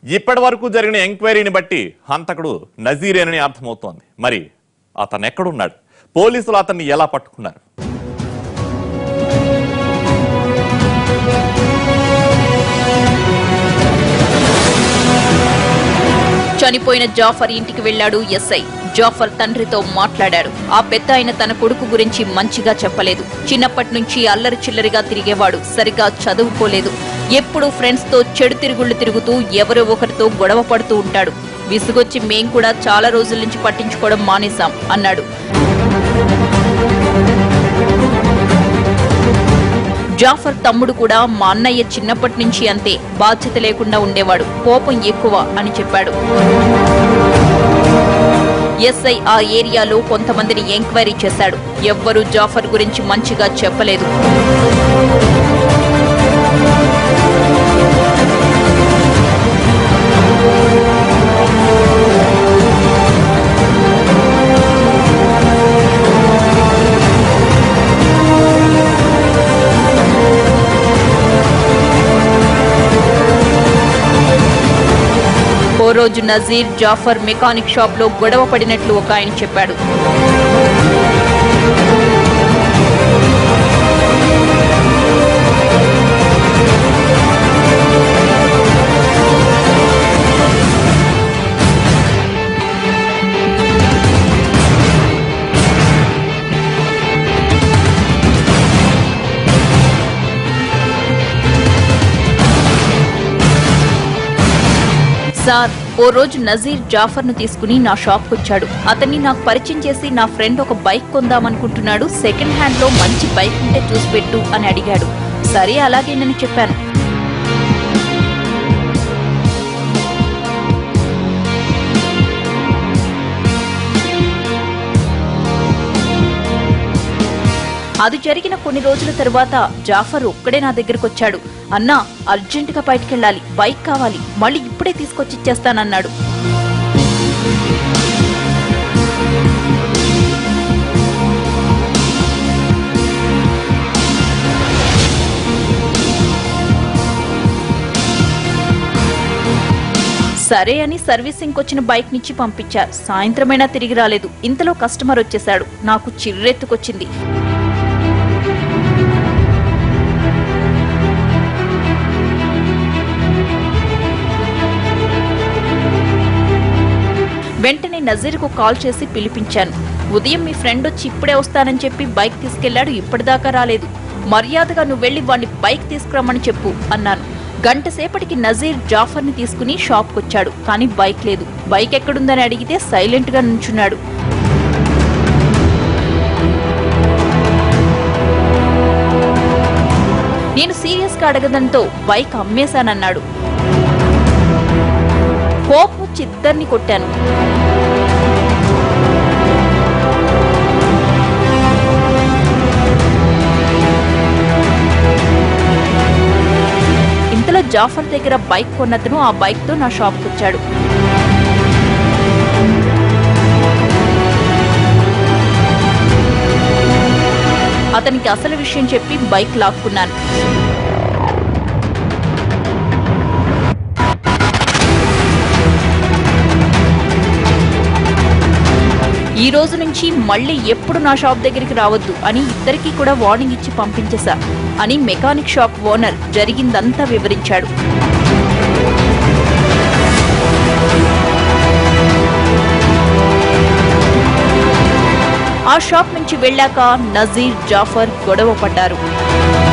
ఇప్పటి వరకు జరిగిన ఎంక్వైరీని బట్టి హంతకుడు నజీరేనని అర్థమవుతోంది మరి అతను ఎక్కడున్నాడు పోలీసులు అతన్ని ఎలా పట్టుకున్నారు చనిపోయిన జాఫర్ ఇంటికి వెళ్లాడు ఎస్ఐ జాఫర్ తండ్రితో మాట్లాడాడు ఆ పెద్ద ఆయన తన కొడుకు గురించి మంచిగా చెప్పలేదు చిన్నప్పటి నుంచి అల్లరి చిల్లరిగా తిరిగేవాడు సరిగా చదువుకోలేదు ఎప్పుడూ ఫ్రెండ్స్ తో చెడు తిరుగుళ్ళు తిరుగుతూ ఎవరో ఒకరితో గొడవ పడుతూ ఉంటాడు విసుగొచ్చి మేం కూడా చాలా రోజుల నుంచి పట్టించుకోవడం మానేశాం అన్నాడు జాఫర్ తమ్ముడు కూడా మా అన్నయ్య చిన్నప్పటి నుంచి అంతే బాధ్యత లేకుండా ఉండేవాడు కోపం ఎక్కువ అని చెప్పాడు ఎస్ఐ ఆ ఏరియాలో కొంతమందిని ఎంక్వైరీ చేశాడు ఎవ్వరూ జాఫర్ గురించి మంచిగా చెప్పలేదు ఓ రోజు నజీర్ జాఫర్ మెకానిక్ షాప్ లో గొడవ పడినట్లు ఒక ఆయన చెప్పాడు సార్ ఓ రోజు నజీర్ జాఫర్ ను తీసుకుని నా షాప్ వచ్చాడు అతన్ని నాకు పరిచయం చేసి నా ఫ్రెండ్ ఒక బైక్ కొందామనుకుంటున్నాడు సెకండ్ హ్యాండ్ లో మంచి బైక్ ఉంటే చూసి పెట్టు అని అడిగాడు సరే అలాగేనని చెప్పాను అది జరిగిన కొన్ని రోజుల తరువాత జాఫర్ ఒక్కడే నా దగ్గరకు వచ్చాడు అన్నా అర్జెంటుగా బయటికెళ్ళాలి బైక్ కావాలి మళ్ళీ ఇప్పుడే తీసుకొచ్చి ఇచ్చేస్తానన్నాడు సరే అని సర్వీసింగ్ వచ్చిన బైక్ నుంచి పంపించారు సాయంత్రమైనా తిరిగి రాలేదు ఇంతలో కస్టమర్ వచ్చేశాడు నాకు చిర్రెత్తుకొచ్చింది వెంటనే నజీర్కు కాల్ చేసి పిలిపించాను ఉదయం మీ ఫ్రెండ్ వచ్చి ఇప్పుడే వస్తానని చెప్పి బైక్ తీసుకెళ్లాడు ఇప్పటిదాకా రాలేదు మర్యాదగా నువ్వు వెళ్లి వాడిని బైక్ తీసుకురమ్మని చెప్పు అన్నాను గంట సేపటికి నజీర్ జాఫర్ ని తీసుకుని షాప్ వచ్చాడు కానీ బైక్ లేదు బైక్ ఎక్కడుందని అడిగితే సైలెంట్ గా నుంచున్నాడు నేను సీరియస్ గా అడగడంతో బైక్ అమ్మేశానన్నాడు కోపం వచ్చి ఇద్దరిని కొట్టాను ఇంతలో జాఫర్ దగ్గర బైక్ కొన్నతను ఆ బైక్ తో నా షాప్కి వచ్చాడు అతనికి అసలు విషయం చెప్పి బైక్ లాక్కున్నాను ఈ రోజు నుంచి మళ్ళీ ఎప్పుడు నా షాప్ దగ్గరికి రావద్దు అని ఇద్దరికీ కూడా వార్నింగ్ ఇచ్చి పంపించేశా అని మెకానిక్ షాప్ ఓనర్ జరిగిందంతా వివరించాడు ఆ షాప్ నుంచి వెళ్ళాక నజీర్ జాఫర్ గొడవ పడ్డారు